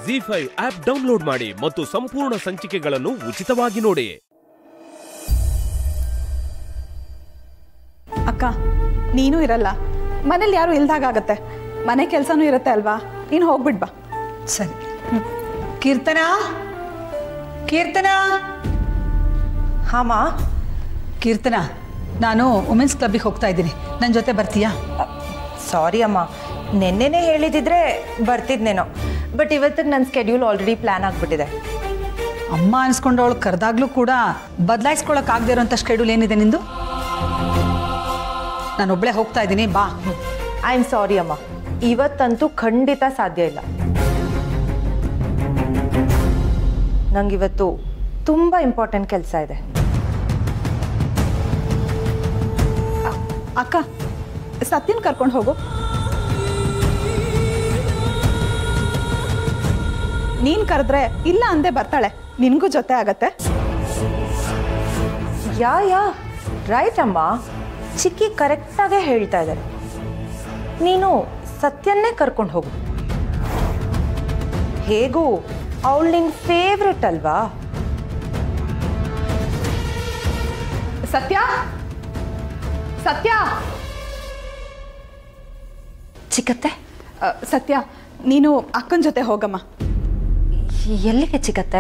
G five app download ಮಾಡಿ ಮತ್ತು ಸಂಪೂರ್ಣ ಸಂಚಿಕೆಗಳನ್ನು ಉಚಿತವಾಗಿ ನೋಡಿ ಅಕ್ಕ ನೀನು ಇರಲ್ಲ ಮನೇಲಿ ಯಾರು ಇಲ್ದಾಗತ್ತೆ ಮನೆ ಕೆಲಸನೂ ಇರುತ್ತೆ ಅಲ್ವಾ ನೀನು ಹೋಗ್ಬಿಟ್ ಬಾ ಸರಿ ಕೀರ್ತನ ಕೀರ್ತನ ಹಾಮ ಕೀರ್ತನ ನಾನು ವುಮೆನ್ಸ್ ಕ್ಲಬ್ಬಿಗೆ ಹೋಗ್ತಾ ಇದ್ದೀನಿ ನನ್ನ ಜೊತೆ ಬರ್ತೀಯಾ ಸಾರಿ ಅಮ್ಮ ನೆನ್ನೆನೇ ಹೇಳಿದಿದ್ರೆ ಬರ್ತಿದ್ನೇನೋ ಬಟ್ ಇವತ್ತಿಗೆ ನನ್ನ ಸ್ಕೆಡ್ಯೂಲ್ ಆಲ್ರೆಡಿ ಪ್ಲ್ಯಾನ್ ಆಗಿಬಿಟ್ಟಿದೆ ಅಮ್ಮ ಅನ್ಸ್ಕೊಂಡವಳು ಕರೆದಾಗ್ಲೂ ಕೂಡ ಬದಲಾಯಿಸ್ಕೊಳಕ್ ಆಗದೆ ಇರೋಂಥ ಶೆಡ್ಯೂಲ್ ಏನಿದೆ ನಿಂದು ನಾನು ಒಬ್ಳೆ ಹೋಗ್ತಾ ಇದ್ದೀನಿ ಬಾ ಐ ಆಮ್ ಸಾರಿ ಅಮ್ಮ ಇವತ್ತಂತೂ ಖಂಡಿತ ಸಾಧ್ಯ ಇಲ್ಲ ನಂಗಿವತ್ತು ತುಂಬ ಇಂಪಾರ್ಟೆಂಟ್ ಕೆಲಸ ಇದೆ ಅಕ್ಕ ಸತ್ಯನ್ ಕರ್ಕೊಂಡು ಹೋಗು ನೀನ್ ಕರೆದ್ರೆ ಇಲ್ಲ ಅಂದೆ ಬರ್ತಾಳೆ ನಿನ್ಗೂ ಜೊತೆ ಆಗತ್ತೆ ಯಾ ಯಾ ರೈಟ್ ಅಮ್ಮ ಚಿಕ್ಕಿ ಕರೆಕ್ಟಾಗೇ ಹೇಳ್ತಾ ಇದ್ದಾರೆ ನೀನು ಸತ್ಯನ್ನೇ ಕರ್ಕೊಂಡು ಹೋಗು ಹೇಗೂ ಅವಳು ನಿನ್ ಫೇವ್ರೆಟ್ ಅಲ್ವಾ ಸತ್ಯ ಸತ್ಯ ಚಿಕ್ಕತ್ತೆ ಅ, ಸತ್ಯ ನೀನು ಅಕ್ಕನ ಜೊತೆ ಹೋಗಮ್ಮ ಎಲ್ಲಿಗೆ ಚಿಕ್ಕತ್ತೆ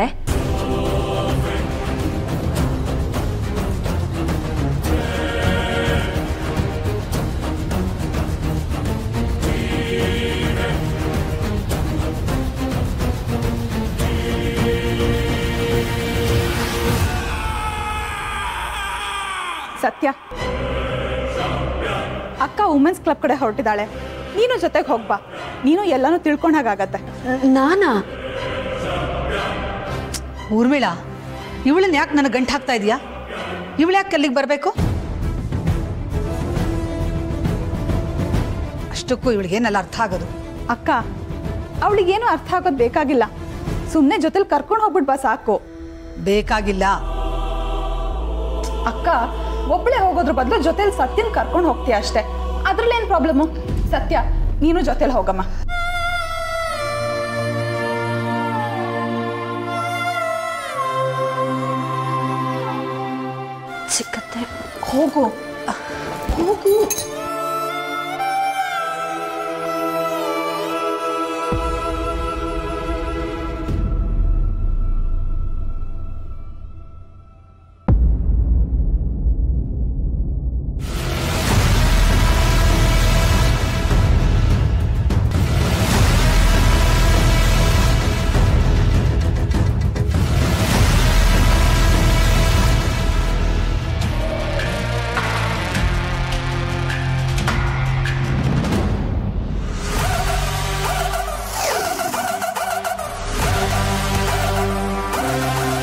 ಸತ್ಯ ಅಕ್ಕ ವುಮೆನ್ಸ್ ಕ್ಲಬ್ ಕಡೆ ಹೊರಟಿದ್ದಾಳೆ ನೀನು ಜೊತೆಗೆ ಹೋಗ್ಬಾ ನೀನು ಎಲ್ಲಾನು ತಿಳ್ಕೊಂಡಾಗತ್ತೆ ನಾನಾ ಊರ್ಮಿಳಾ ಇವಳನ್ನ ಯಾಕೆ ನನಗೆ ಗಂಟು ಹಾಕ್ತಾ ಇದೀಯಾ ಇವಳು ಯಾಕೆ ಅಲ್ಲಿಗೆ ಬರಬೇಕು ಅಷ್ಟಕ್ಕೂ ಇವಳಿಗೇನಲ್ಲ ಅರ್ಥ ಆಗೋದು ಅಕ್ಕ ಅವಳಿಗೇನು ಅರ್ಥ ಆಗೋದು ಬೇಕಾಗಿಲ್ಲ ಸುಮ್ಮನೆ ಜೊತೆಲಿ ಕರ್ಕೊಂಡು ಹೋಗ್ಬಿಟ್ ಬಾ ಸಾಕು ಬೇಕಾಗಿಲ್ಲ ಅಕ್ಕ ಒಬ್ಳೆ ಹೋಗೋದ್ರ ಬದಲು ಜೊತೆಲಿ ಸತ್ಯನ್ ಕರ್ಕೊಂಡು ಹೋಗ್ತೀಯ ಅಷ್ಟೇ ಅದ್ರಲ್ಲೇನು ಪ್ರಾಬ್ಲಮ್ಮು ಸತ್ಯ ನೀನು ಜೊತೆಲಿ ಹೋಗಮ್ಮ ಚಿಕ್ಕತ್ತೆ ಹೋಗು ಹೋಗು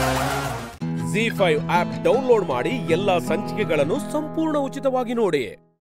ಜಿ ಫೈವ್ ಆಪ್ ಡೌನ್ಲೋಡ್ ಮಾಡಿ ಎಲ್ಲಾ ಸಂಚಿಕೆಗಳನ್ನು ಸಂಪೂರ್ಣ ಉಚಿತವಾಗಿ ನೋಡಿ